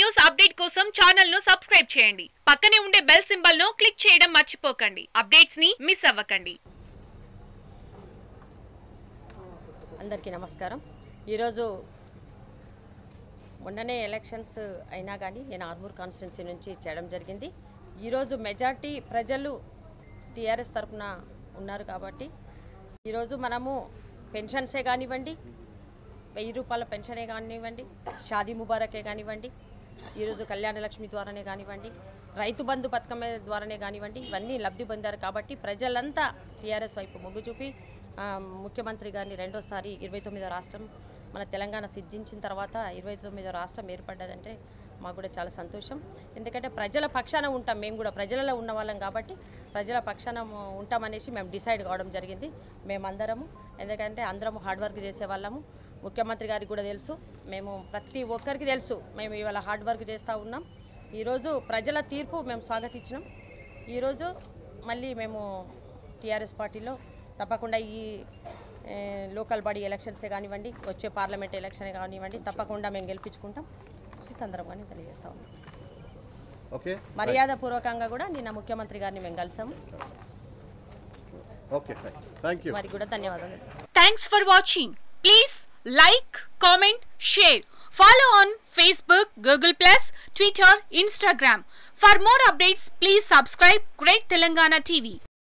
news update కోసం channel ను subscribe చేయండి పక్కనే ఉండే బెల్ సింబల్ ను క్లిక్ చేయడం మర్చిపోకండి అప్డేట్స్ ని మిస్ అవ్వకండి అందరికీ నమస్కారం ఈరోజు మొన్ననే ఎలక్షన్స్ అయినా కానీ నేను ఆర్మూర్ కాన్స్టిట్యున్సీ నుంచి చేయడం జరిగింది ఈరోజు మెజార్టీ ప్రజలు టీఆర్ఎస్ తరఫున ఉన్నారు కాబట్టి ఈరోజు మనము పెన్షన్సే కానివ్వండి వెయ్యి రూపాయల పెన్షనే కానివ్వండి షాదీ ముబారకే కానివ్వండి ఈరోజు కళ్యాణ లక్ష్మి ద్వారానే కానివ్వండి రైతు బంధు పథకం ద్వారానే కానివ్వండి ఇవన్నీ లబ్ధి పొందారు కాబట్టి ప్రజలంతా టీఆర్ఎస్ వైపు మొగ్గు చూపి ఆ, ముఖ్యమంత్రి గారిని రెండోసారి ఇరవై తొమ్మిదో రాష్ట్రం మన తెలంగాణ సిద్ధించిన తర్వాత ఇరవై తొమ్మిదో రాష్ట్రం ఏర్పడ్డదంటే మాకు కూడా చాలా సంతోషం ఎందుకంటే ప్రజల పక్షాన ఉంటాం మేము కూడా ప్రజలలో ఉన్న వాళ్ళం కాబట్టి ప్రజల పక్షాన ఉంటామనేసి మేము డిసైడ్ కావడం జరిగింది మేమందరము ఎందుకంటే అందరము హార్డ్ వర్క్ చేసే వాళ్ళము ముఖ్యమంత్రి గారికి కూడా తెలుసు మేము ప్రతి ఒక్కరికి తెలుసు మేము ఇవాళ హార్డ్ వర్క్ చేస్తూ ఉన్నాం ఈరోజు ప్రజల తీర్పు మేము స్వాగతించినాం ఈరోజు మళ్ళీ మేము టీఆర్ఎస్ పార్టీలో తప్పకుండా ఈ ఏ, లోకల్ బాడీ ఎలక్షన్సే కానివ్వండి వచ్చే పార్లమెంట్ ఎలక్షన్ కానివ్వండి తప్పకుండా మేము గెలిపించుకుంటాం ఈ సందర్భంగా తెలియజేస్తా ఉన్నాం ఓకే మర్యాద పూర్వకంగా కూడా నిన్న ముఖ్యమంత్రి గారిని మేము కలిసాము ఓకే థ్యాంక్ యూ వారికి కూడా ధన్యవాదాలు thanks for watching please like comment share follow on Facebook Google plus Twitter Instagram for more updates please subscribe great Telangana TV